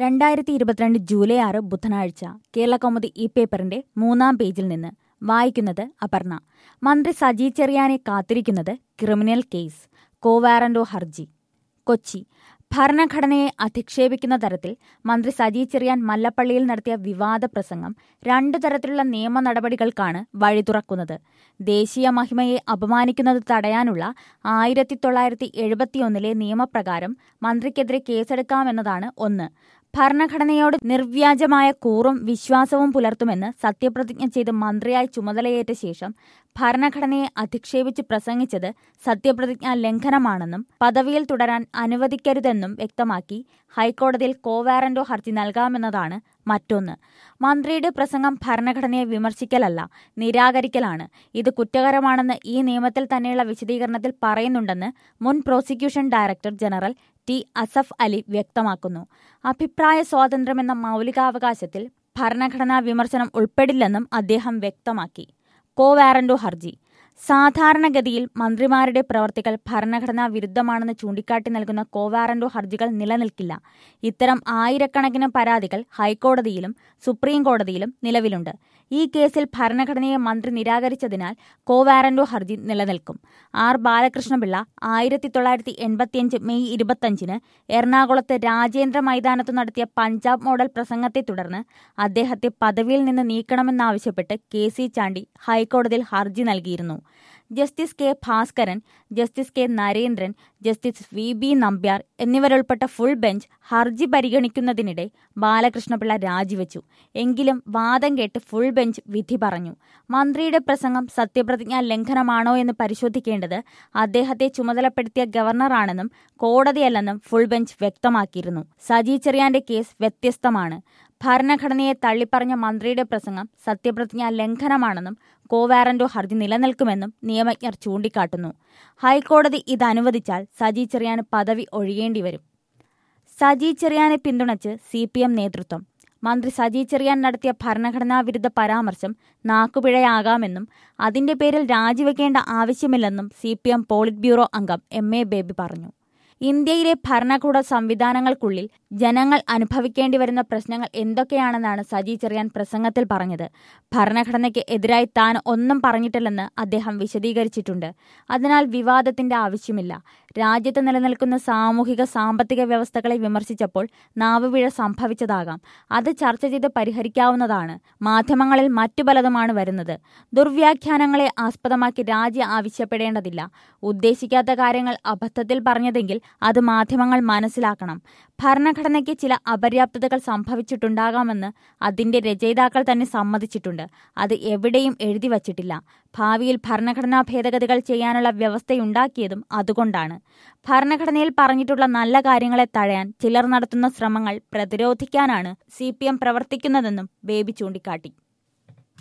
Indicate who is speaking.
Speaker 1: രണ്ടായിരത്തി ഇരുപത്തിരണ്ട് ജൂലൈ ആറ് ബുധനാഴ്ച കേരള കൗമുദി ഈ പേപ്പറിന്റെ മൂന്നാം പേജിൽ നിന്ന് വായിക്കുന്നത് അപർണ മന്ത്രി സജി ചെറിയാനെ കാത്തിരിക്കുന്നത് ക്രിമിനൽ കേസ് കോവാറന്റോ ഹർജി കൊച്ചി ഭരണഘടനയെ അധിക്ഷേപിക്കുന്ന തരത്തിൽ മന്ത്രി സജി ചെറിയാൻ മല്ലപ്പള്ളിയിൽ നടത്തിയ വിവാദ പ്രസംഗം രണ്ടു തരത്തിലുള്ള നിയമ നടപടികൾക്കാണ് വഴി തുറക്കുന്നത് ദേശീയ മഹിമയെ അപമാനിക്കുന്നത് തടയാനുള്ള ആയിരത്തി തൊള്ളായിരത്തി എഴുപത്തിയൊന്നിലെ നിയമപ്രകാരം മന്ത്രിക്കെതിരെ കേസെടുക്കാമെന്നതാണ് ഒന്ന് ഭരണഘടനയോട് നിർവ്യാജമായ കൂറും വിശ്വാസവും പുലർത്തുമെന്ന് സത്യപ്രതിജ്ഞ ചെയ്ത് മന്ത്രിയായി ചുമതലയേറ്റ ശേഷം ഭരണഘടനയെ അധിക്ഷേപിച്ച് പ്രസംഗിച്ചത് സത്യപ്രതിജ്ഞാ ലംഘനമാണെന്നും പദവിയിൽ തുടരാൻ അനുവദിക്കരുതെന്നും വ്യക്തമാക്കി ഹൈക്കോടതിയിൽ കോവാറന്റോ ഹർജി നൽകാമെന്നതാണ് മറ്റൊന്ന് മന്ത്രിയുടെ പ്രസംഗം ഭരണഘടനയെ വിമർശിക്കലല്ല നിരാകരിക്കലാണ് ഇത് കുറ്റകരമാണെന്ന് ഈ നിയമത്തിൽ തന്നെയുള്ള വിശദീകരണത്തിൽ പറയുന്നുണ്ടെന്ന് മുൻ prosecution director general T Asaf Ali വ്യക്തമാക്കുന്നു അഭിപ്രായ സ്വാതന്ത്ര്യമെന്ന മൗലികാവകാശത്തിൽ ഭരണഘടനാ വിമർശനം ഉൾപ്പെടില്ലെന്നും അദ്ദേഹം വ്യക്തമാക്കി കോവാറന്റോ ഹർജി സാധാരണഗതിയിൽ മന്ത്രിമാരുടെ പ്രവർത്തികൾ ഭരണഘടനാ വിരുദ്ധമാണെന്ന് ചൂണ്ടിക്കാട്ടി നൽകുന്ന കോവാറന്റോ ഹർജികൾ നിലനിൽക്കില്ല ഇത്തരം ആയിരക്കണക്കിന് പരാതികൾ ഹൈക്കോടതിയിലും സുപ്രീം കോടതിയിലും നിലവിലുണ്ട് ഈ കേസിൽ ഭരണഘടനയെ മന്ത്രി നിരാകരിച്ചതിനാൽ കോവാറന്റോ ഹർജി നിലനിൽക്കും ആർ ബാലകൃഷ്ണപിള്ള ആയിരത്തി തൊള്ളായിരത്തി എൺപത്തിയഞ്ച് മെയ് ഇരുപത്തഞ്ചിന് എറണാകുളത്ത് രാജേന്ദ്ര മൈതാനത്ത് നടത്തിയ പഞ്ചാബ് മോഡൽ പ്രസംഗത്തെ തുടർന്ന് അദ്ദേഹത്തെ പദവിയിൽ നിന്ന് നീക്കണമെന്നാവശ്യപ്പെട്ട് കെ സി ചാണ്ടി ഹൈക്കോടതിയിൽ ഹർജി നൽകിയിരുന്നു justice K Bhaskaran justice K Narendran justice V B Nambiar എന്നിവരുൾപ്പെട്ട ഫുൾ ബെഞ്ച് ഹർജി പരിഗണിക്കുന്നതിനിടെ ബാലകൃഷ്ണപിള്ള രാജിവെച്ചു എങ്കിലും വാദം കേട്ട് ഫുൾ ബെഞ്ച് വിധി പറഞ്ഞു മന്ത്രിയുടെ പ്രസംഗം സത്യപ്രതിജ്ഞാ ലംഘനമാണോ എന്ന് പരിശോധിക്കേണ്ടത് അദ്ദേഹത്തെ ചുമതലപ്പെടുത്തിയ ഗവർണറാണെന്നും കോടതിയല്ലെന്നും ഫുൾ ബെഞ്ച് വ്യക്തമാക്കിയിരുന്നു സജി ചെറിയാന്റെ കേസ് വ്യത്യസ്തമാണ് ഭരണഘടനയെ തള്ളിപ്പറഞ്ഞ മന്ത്രിയുടെ പ്രസംഗം സത്യപ്രതിജ്ഞാ ലംഘനമാണെന്നും കോവാറന്റോ ഹർജി നിലനിൽക്കുമെന്നും നിയമജ്ഞർ ചൂണ്ടിക്കാട്ടുന്നു ഹൈക്കോടതി ഇത് അനുവദിച്ചാൽ സജി ചെറിയാന് പദവി ഒഴിയേണ്ടിവരും സജി ചെറിയാനെ പിന്തുണച്ച് സി പി എം നേതൃത്വം മന്ത്രി സജി ചെറിയാൻ നടത്തിയ ഭരണഘടനാ വിരുദ്ധ പരാമർശം നാക്കുപിഴയാകാമെന്നും അതിന്റെ പേരിൽ രാജിവെക്കേണ്ട ആവശ്യമില്ലെന്നും C P M polit bureau അംഗം എം എ ബേബി പറഞ്ഞു ഇന്ത്യയിലെ ഭരണകൂട സംവിധാനങ്ങൾക്കുള്ളിൽ ജനങ്ങൾ അനുഭവിക്കേണ്ടി വരുന്ന പ്രശ്നങ്ങൾ എന്തൊക്കെയാണെന്നാണ് സജി ചെറിയാൻ പ്രസംഗത്തിൽ പറഞ്ഞത് ഭരണഘടനയ്ക്ക് എതിരായി താൻ ഒന്നും പറഞ്ഞിട്ടില്ലെന്ന് അദ്ദേഹം വിശദീകരിച്ചിട്ടുണ്ട് അതിനാൽ വിവാദത്തിന്റെ ആവശ്യമില്ല രാജ്യത്ത് നിലനിൽക്കുന്ന സാമൂഹിക സാമ്പത്തിക വ്യവസ്ഥകളെ വിമർശിച്ചപ്പോൾ നാവുപിഴ സംഭവിച്ചതാകാം അത് ചർച്ച ചെയ്ത് പരിഹരിക്കാവുന്നതാണ് മാധ്യമങ്ങളിൽ മറ്റു പലതുമാണ് വരുന്നത് ദുർവ്യാഖ്യാനങ്ങളെ ആസ്പദമാക്കി രാജി ആവശ്യപ്പെടേണ്ടതില്ല ഉദ്ദേശിക്കാത്ത കാര്യങ്ങൾ അബദ്ധത്തിൽ പറഞ്ഞതെങ്കിൽ അത് മാധ്യമങ്ങൾ മനസ്സിലാക്കണം ഭരണഘടനയ്ക്ക് ചില അപര്യാപ്തതകൾ സംഭവിച്ചിട്ടുണ്ടാകാമെന്ന് അതിന്റെ രചയിതാക്കൾ തന്നെ സമ്മതിച്ചിട്ടുണ്ട് അത് എവിടെയും എഴുതി വച്ചിട്ടില്ല ഭാവിയിൽ ഭരണഘടനാ ഭേദഗതികൾ ചെയ്യാനുള്ള വ്യവസ്ഥയുണ്ടാക്കിയതും അതുകൊണ്ടാണ് ഭരണഘടനയിൽ പറഞ്ഞിട്ടുള്ള നല്ല കാര്യങ്ങളെ തഴയാൻ ചിലർ നടത്തുന്ന ശ്രമങ്ങൾ പ്രതിരോധിക്കാനാണ് സി പ്രവർത്തിക്കുന്നതെന്നും ബേബി ചൂണ്ടിക്കാട്ടി